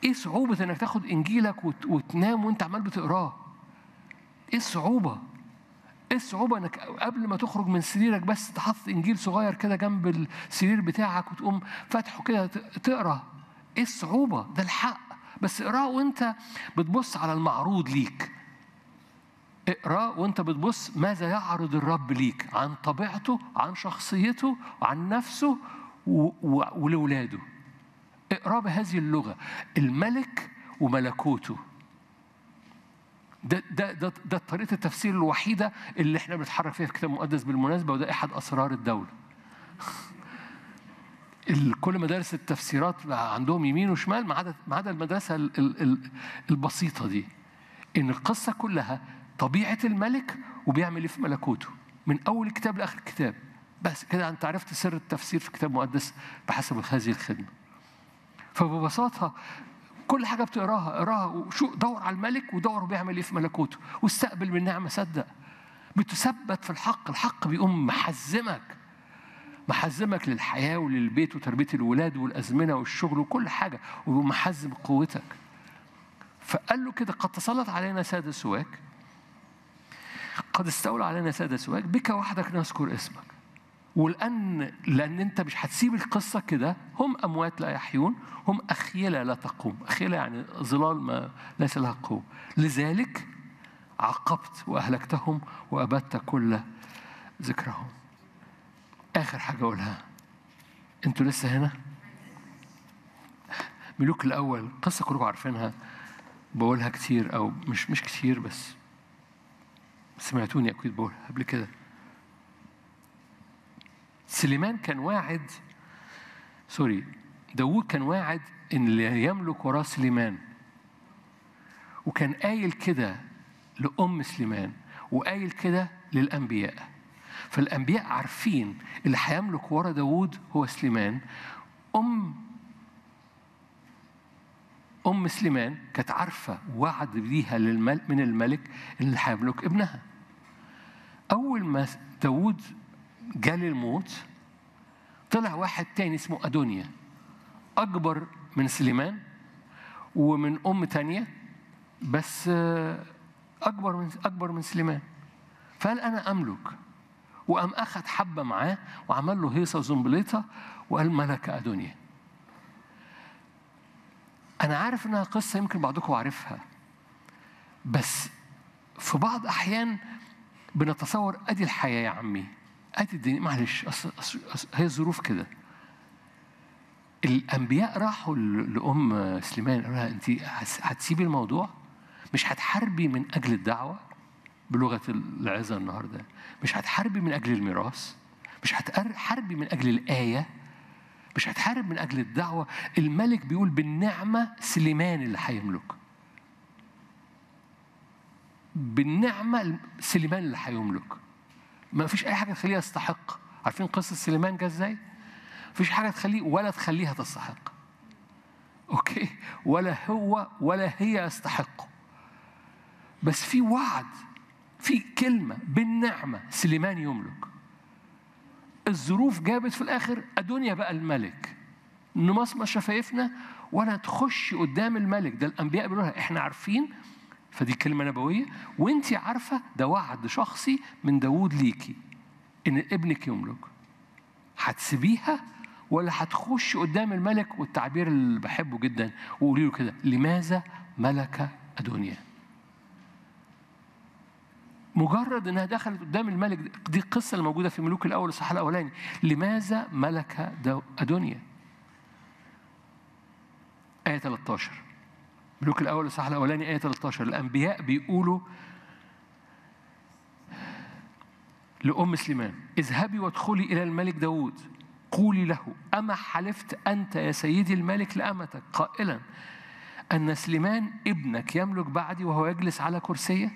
ايه صعوبة انك تاخد انجيلك وت- وتنام وانت عمال بتقراه ايه الصعوبة ايه الصعوبة انك قبل ما تخرج من سريرك بس تحط انجيل صغير كده جنب السرير بتاعك وتقوم فاتحه كده ت- تقرا ايه الصعوبة ده الحق بس اقراه وانت بتبص على المعروض ليك اقرا وانت بتبص ماذا يعرض الرب ليك عن طبيعته عن شخصيته عن نفسه و- و- ولولاده اقرا بهذه اللغه الملك وملكوته ده ده ده ده طريقه التفسير الوحيده اللي احنا بنتحرك فيها في الكتاب المقدس بالمناسبه وده احد اسرار الدوله ال- كل مدارس التفسيرات بقى عندهم يمين وشمال ما عدا ما عدا المدرسه ال- ال- ال- البسيطه دي ان القصه كلها طبيعه الملك وبيعمل ايه في ملكوته من اول الكتاب لاخر الكتاب بس كده انت عرفت سر التفسير في الكتاب المقدس بحسب هذه الخدمه فببساطه كل حاجه بتقراها اقراها وشو دور على الملك ودور هو بيعمل ايه في ملكوته واستقبل من نعمه صدق بتثبت في الحق الحق بيقوم محزمك محزمك للحياه وللبيت وتربيه الولاد والازمنه والشغل وكل حاجه ويقوم محزم قوتك فقال له كده قد تسلط علينا سادة سواك قد استولى علينا سادة سواك بك وحدك نذكر اسمك ولأن لأن أنت مش هتسيب القصة كده هم أموات لا يحيون هم أخيلة لا تقوم أخيلة يعني ظلال ما ليس لها قوة لذلك عاقبت وأهلكتهم وأبدت كل ذكرهم آخر حاجة أقولها أنتوا لسه هنا ملوك الأول قصة كلكم عارفينها بقولها كتير أو مش مش كتير بس سمعتوني أكيد بقولها قبل كده سليمان كان واعد سوري داوود كان واعد ان اللي يملك وراه سليمان وكان قايل كده لأم سليمان وقايل كده للأنبياء فالأنبياء عارفين اللي هيملك ورا داوود هو سليمان أم أم سليمان كانت عارفة وعد ليها للمل من الملك اللي هيملك ابنها أول ما داوود جال الموت طلع واحد تاني اسمه أدونيا أكبر من سليمان ومن أم تانية بس أكبر من أكبر من سليمان فقال أنا أملك وقام أخد حبة معاه وعمل له هيصة وزنبليطة وقال ملك أدونيا أنا عارف إنها قصة يمكن بعضكم عارفها بس في بعض أحيان بنتصور أدي الحياة يا عمي أدي الدنيا معلش أصل أصل أصل هي الظروف كده الأنبياء راحوا ل- لأم سليمان قالوا لها أنت هتسيبي الموضوع مش هتحاربي من أجل الدعوة بلغة العظة النهاردة مش هتحاربي من أجل الميراث مش هتحاربي من أجل الآية مش هتحارب من أجل الدعوة الملك بيقول بالنعمة سليمان اللي هيملك بالنعمة سليمان اللي هيملك ما فيش أي حاجة تخليه يستحق عارفين قصة سليمان جه إزاي؟ مفيش حاجة تخليه ولا تخليها تستحق أوكي ولا هو ولا هي يستحق بس في وعد في كلمة بالنعمة سليمان يملك الظروف جابت في الآخر أدونيا بقى الملك نمصمص شفايفنا ولا تخش قدام الملك ده الأنبياء بيقولوا لها إحنا عارفين فدي كلمة نبوية وانت عارفة ده وعد شخصي من داوود ليكي إن ابنك يملك هتسيبيها ولا هتخش قدام الملك والتعبير اللي بحبه جدا وقولي له كده لماذا ملك أدونيا مجرد انها دخلت قدام الملك دي القصه اللي موجوده في ملوك الاول الصح الاولاني لماذا ملك دو- ادونيا ايه 13 ملوك الاول الصح الاولاني ايه 13 الانبياء بيقولوا لأم سليمان اذهبي وادخلي إلى الملك داود قولي له أما حلفت أنت يا سيدي الملك لأمتك قائلا أن سليمان ابنك يملك بعدي وهو يجلس على كرسيه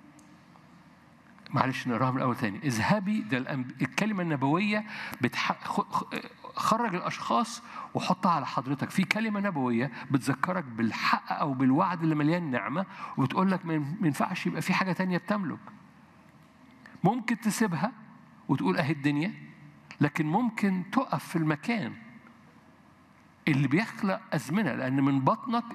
معلش نقراها من الأول تاني اذهبي ده الأنب... الكلمة النبوية بتح... خ- خ- خرج الأشخاص وحطها على حضرتك في كلمة نبوية بتذكرك بالحق أو بالوعد اللي مليان نعمة وبتقول لك ما ما ينفعش يبقى في حاجة تانية بتملك ممكن تسيبها وتقول اهي الدنيا لكن ممكن تقف في المكان اللي بيخلق أزمنة لأن من بطنك